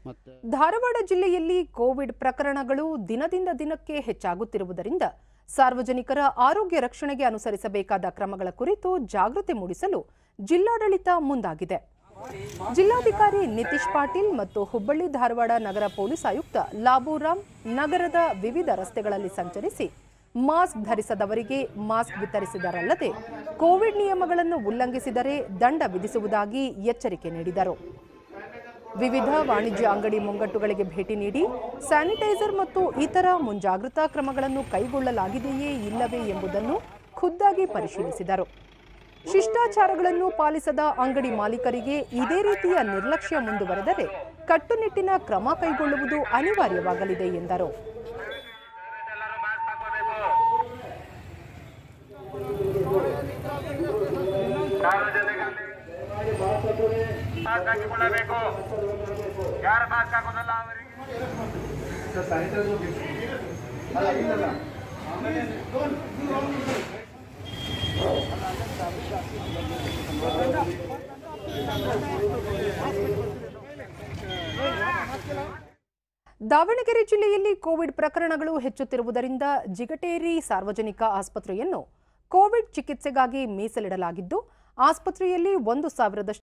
ಮತ್ತು ಧಾರವಾಡ ಜಿಲ್ಲೆಯಲ್ಲಿ ಕೋವಿಡ್ ಪ್ರಕರಣಗಳು ದಿನದಿಂದ ದಿನಕ್ಕೆ ಹೆಚ್ಚಾಗುತ್ತಿರುವುದರಿಂದ ಸಾರ್ವಜನಿಕರ ಆರೋಗ್ಯ ರಕ್ಷಣೆಗೆ ಅನುಸರಿಸಬೇಕಾದ ಕ್ರಮಗಳ ಕುರಿತು ಜಾಗೃತಿ ಮೂಡಿಸಲು ಜಿಲ್ಲಾಡಳಿತ ಮುಂದಾಗಿದೆ ಜಿಲ್ಲಾಧಿಕಾರಿ ನಿತೀಶ್ ಪಾಟೀಲ್ ಮತ್ತು ಹುಬ್ಬಳ್ಳಿ ಧಾರವಾಡ ನಗರ ಪೊಲೀಸ್ ಆಯುಕ್ತ ಲಾಬೂರಾಮ್ ನಗರದ ವಿವಿಧ ರಸ್ತೆಗಳಲ್ಲಿ ಸಂಚರಿಸಿ ಮಾಸ್ಕ್ ಧರಿಸದವರಿಗೆ ಮಾಸ್ಕ್ ವಿತರಿಸಿದರಲ್ಲದೆ ಕೋವಿಡ್ ನಿಯಮಗಳನ್ನು ಉಲ್ಲಂಘಿಸಿದರೆ ದಂಡ ವಿಧಿಸುವುದಾಗಿ ಎಚ್ಚರಿಕೆ ನೀಡಿದರು ವಿವಿಧ ವಾಣಿಜ್ಯ ಅಂಗಡಿ ಮುಂಗಟ್ಟುಗಳಿಗೆ ಭೇಟಿ ನೀಡಿ ಸ್ಯಾನಿಟೈಸರ್ ಮತ್ತು ಇತರ ಮುಂಜಾಗ್ರತಾ ಕ್ರಮಗಳನ್ನು ಕೈಗೊಳ್ಳಲಾಗಿದೆಯೇ ಇಲ್ಲವೇ ಎಂಬುದನ್ನು ಖುದ್ದಾಗಿ ಪರಿಶೀಲಿಸಿದರು ಶಿಷ್ಟಾಚಾರಗಳನ್ನು ಪಾಲಿಸದ ಅಂಗಡಿ ಮಾಲೀಕರಿಗೆ ಇದೇ ರೀತಿಯ ನಿರ್ಲಕ್ಷ್ಯ ಮುಂದುವರೆದರೆ ಕಟ್ಟುನಿಟ್ಟಿನ ಕ್ರಮ ಕೈಗೊಳ್ಳುವುದು ಅನಿವಾರ್ಯವಾಗಲಿದೆ ಎಂದರು ಎಲ್ಲರೂ ಮಾಸ್ಕ್ ಹಾಕೋಬೇಕು ಸಾರ್ವಜನಿಕರಲ್ಲಿ ಮಾಸ್ಕ್ ಹಾಕಿಕೊಳ್ಳಬೇಕು ಯಾರು ಮಾಸ್ಕ್ ಹಾಕೋದಲ್ಲ ಅವರಿಗೆ ದಾವಣಗೆರೆ ಜಿಲ್ಲೆಯಲ್ಲಿ ಕೋವಿಡ್ ಪ್ರಕರಣಗಳು ಹೆಚ್ಚುತ್ತಿರುವುದರಿಂದ ಜಿಗಟೇರಿ ಸಾರ್ವಜನಿಕ ಆಸ್ಪತ್ರೆಯನ್ನು ಕೋವಿಡ್ ಚಿಕಿತ್ಸೆಗಾಗಿ ಮೀಸಲಿಡಲಾಗಿದ್ದು ಆಸ್ಪತ್ರೆಯಲ್ಲಿ ಒಂದು ಸಾವಿರದಷ್ಟು